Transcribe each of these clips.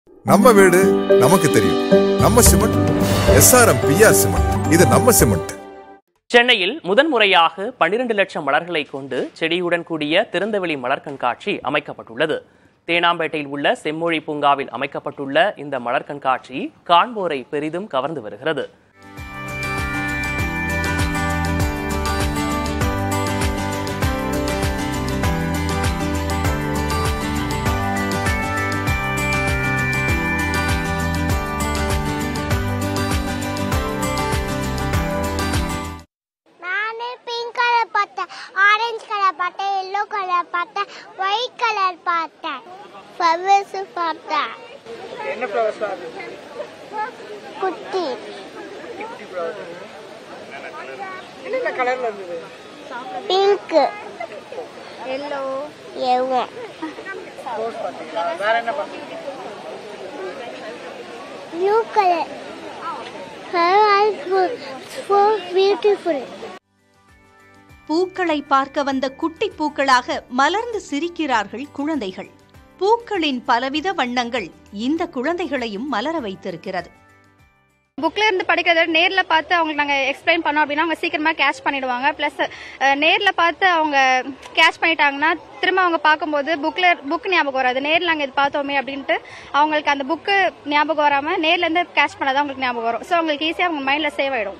நம்ம வீடு நமக்கு தெரியும் நம்ம சிமெண்ட் எஸ்ஆர்எம் பிஆர் சிமெண்ட் இது நம்ம சிமெண்ட் சென்னையில் முதன்முறையாக பன்னிரண்டு லட்சம் மலர்களை கொண்டு செடியுடன் கூடிய திறந்தவெளி மலர் கண்காட்சி அமைக்கப்பட்டுள்ளது தேனாம்பேட்டையில் உள்ள செம்மொழி பூங்காவில் அமைக்கப்பட்டுள்ள இந்த மலர் கண்காட்சி காண்போரை பெரிதும் கவர்ந்து வருகிறது நானு பிங்க் கலர் பார்த்தேன் ஆரஞ்சு கலர் பார்த்தேன் எல்லோ கலர் பார்த்தேன் ஒயிட் கலர் பார்த்தேன் ஃப்ளவர்ஸ் பார்த்தேன் என்ன ஃப்ளவர்ஸ்லாம் இருக்கு குட்டி என்னென்ன கலர்ல இருந்தது பிங்க் எல்லோ எவ்வளோ ரோஸ் பார்த்தீங்களா வேற என்ன பார்த்தீங்க ப்ளூ கலர் so beautiful பூக்களை பார்க்க வந்த குட்டி பூக்களாக மலர்ந்து சிரிக்கிறார்கள் குழந்தைகள் பூக்களின் பலவித வண்ணங்கள் இந்த குழந்தைகளையும் மலர வைத்திருக்கிறது புக்ல இருந்து படிக்கிறத விட நேர்ல பார்த்து அவங்களுக்கு நாங்க எக்ஸ்பிளைன் பண்ணோம் அப்படின்னா அவங்க சீக்கிரமா கேட்ச் பண்ணிடுவாங்க பிளஸ் நேர்ல பார்த்து அவங்க கேட்ச் பண்ணிட்டாங்கன்னா திரும்ப அவங்க பார்க்கும்போது புக்ல புக் ஞாபகம் வராது நேர்ல நாங்க இது பார்த்தோமே அப்படின்ட்டு அவங்களுக்கு அந்த புக்கு ஞாபகம் வராம நேர்ல இருந்து கேட்ச் பண்ணாதான் அவங்களுக்கு ஞாபகம் வரும் ஸோ அவங்களுக்கு ஈஸியா அவங்க மைண்ட்ல சேவ் ஆயிடும்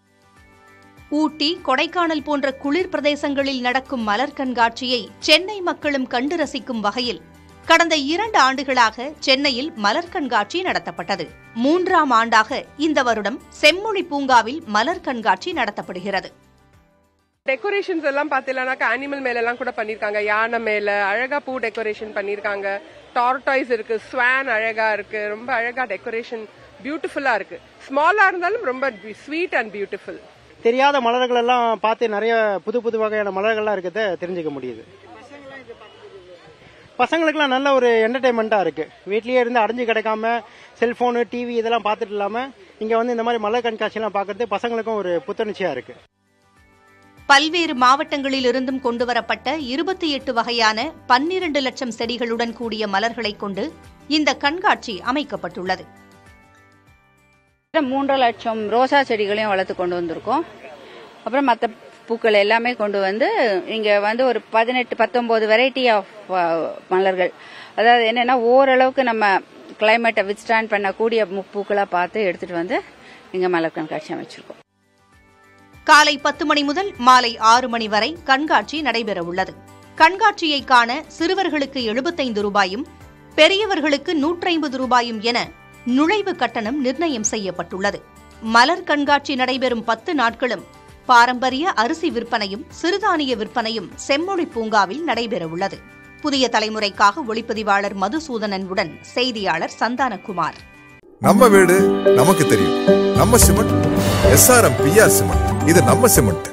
ஊட்டி கொடைக்கானல் போன்ற குளிர் பிரதேசங்களில் நடக்கும் மலர் கண்காட்சியை சென்னை மக்களும் கண்டு ரசிக்கும் வகையில் கடந்த இரண்டு ஆண்டுகளாக சென்னையில் மலர் கண்காட்சி நடத்தப்பட்டது மூன்றாம் ஆண்டாக இந்த வருடம் செம்மொழி பூங்காவில் மலர் கண்காட்சி நடத்தப்படுகிறது டெக்கரேஷன்ஸ் எல்லாம் பார்த்தீங்கன்னாக்கா அனிமல் மேல எல்லாம் கூட பண்ணிருக்காங்க யானை மேல அழகா பூ டெக்கரேஷன் பண்ணிருக்காங்க டார்டாய்ஸ் இருக்கு ஸ்வான் அழகா இருக்கு ரொம்ப அழகா டெக்கரேஷன் பியூட்டிஃபுல்லா இருக்கு ஸ்மாலா இருந்தாலும் ரொம்ப ஸ்வீட் அண்ட் பியூட்டிஃபுல் தெரியாத மலர்கள் எல்லாம் பார்த்து நிறைய புது புது வகையான மலர்கள்லாம் இருக்கிறத தெரிஞ்சுக்க முடியுது பசங்களுக்குலாம் நல்ல ஒரு என்டர்டைன்மெண்ட்டா இருக்கு வீட்லயே இருந்து அடைஞ்சு கிடைக்காம செல்போனு டிவி இதெல்லாம் பார்த்துட்டு இல்லாம இங்க வந்து இந்த மாதிரி மலர் கண்காட்சியெல்லாம் பார்க்கறது பசங்களுக்கும் ஒரு புத்துணர்ச்சியா இருக்கு பல்வேறு மாவட்டங்களில் இருந்தும் கொண்டுவரப்பட்ட இருபத்தி எட்டு வகையான பன்னிரண்டு லட்சம் செடிகளுடன் கூடிய மலர்களை கொண்டு இந்த கண்காட்சி அமைக்கப்பட்டுள்ளது மூன்றரை லட்சம் ரோசா செடிகளையும் வளர்த்து கொண்டு வந்திருக்கோம் அப்புறம் மற்ற பூக்கள் எல்லாமே கொண்டு வந்து இங்க வந்து ஒரு பதினெட்டு பத்தொன்பது வெரைட்டி ஆஃப் மலர்கள் அதாவது என்னன்னா ஓரளவுக்கு நம்ம கிளைமேட்டை வித்ஸ்டாண்ட் பண்ணக்கூடிய மு- பூக்களா பார்த்து எடுத்துட்டு வந்து இங்க மலர் கண்காட்சி அமைச்சிருக்கோம் காலை பத்து மணி முதல் மாலை ஆறு மணி வரை கண்காட்சி நடைபெறவுள்ளது கண்காட்சியை காண சிறுவர்களுக்கு எழுபத்தைந்து ரூபாயும் பெரியவர்களுக்கு நூற்றைம்பது ரூபாயும் என நுழைவு கட்டணம் நிர்ணயம் செய்யப்பட்டுள்ளது மலர் கண்காட்சி நடைபெறும் பத்து நாட்களும் பாரம்பரிய அரிசி விற்பனையும் சிறுதானிய விற்பனையும் செம்மொழி பூங்காவில் நடைபெறவுள்ளது புதிய தலைமுறைக்காக ஒளிப்பதிவாளர் மதுசூதனன் உடன் செய்தியாளர் சந்தானகுமார் நம்ம வீடு நமக்கு தெரியும் நம்ம சிமெண்ட் எஸ்ஆர்எம் பிஆர் சிமெண்ட் இது நம்ம சிமெண்ட்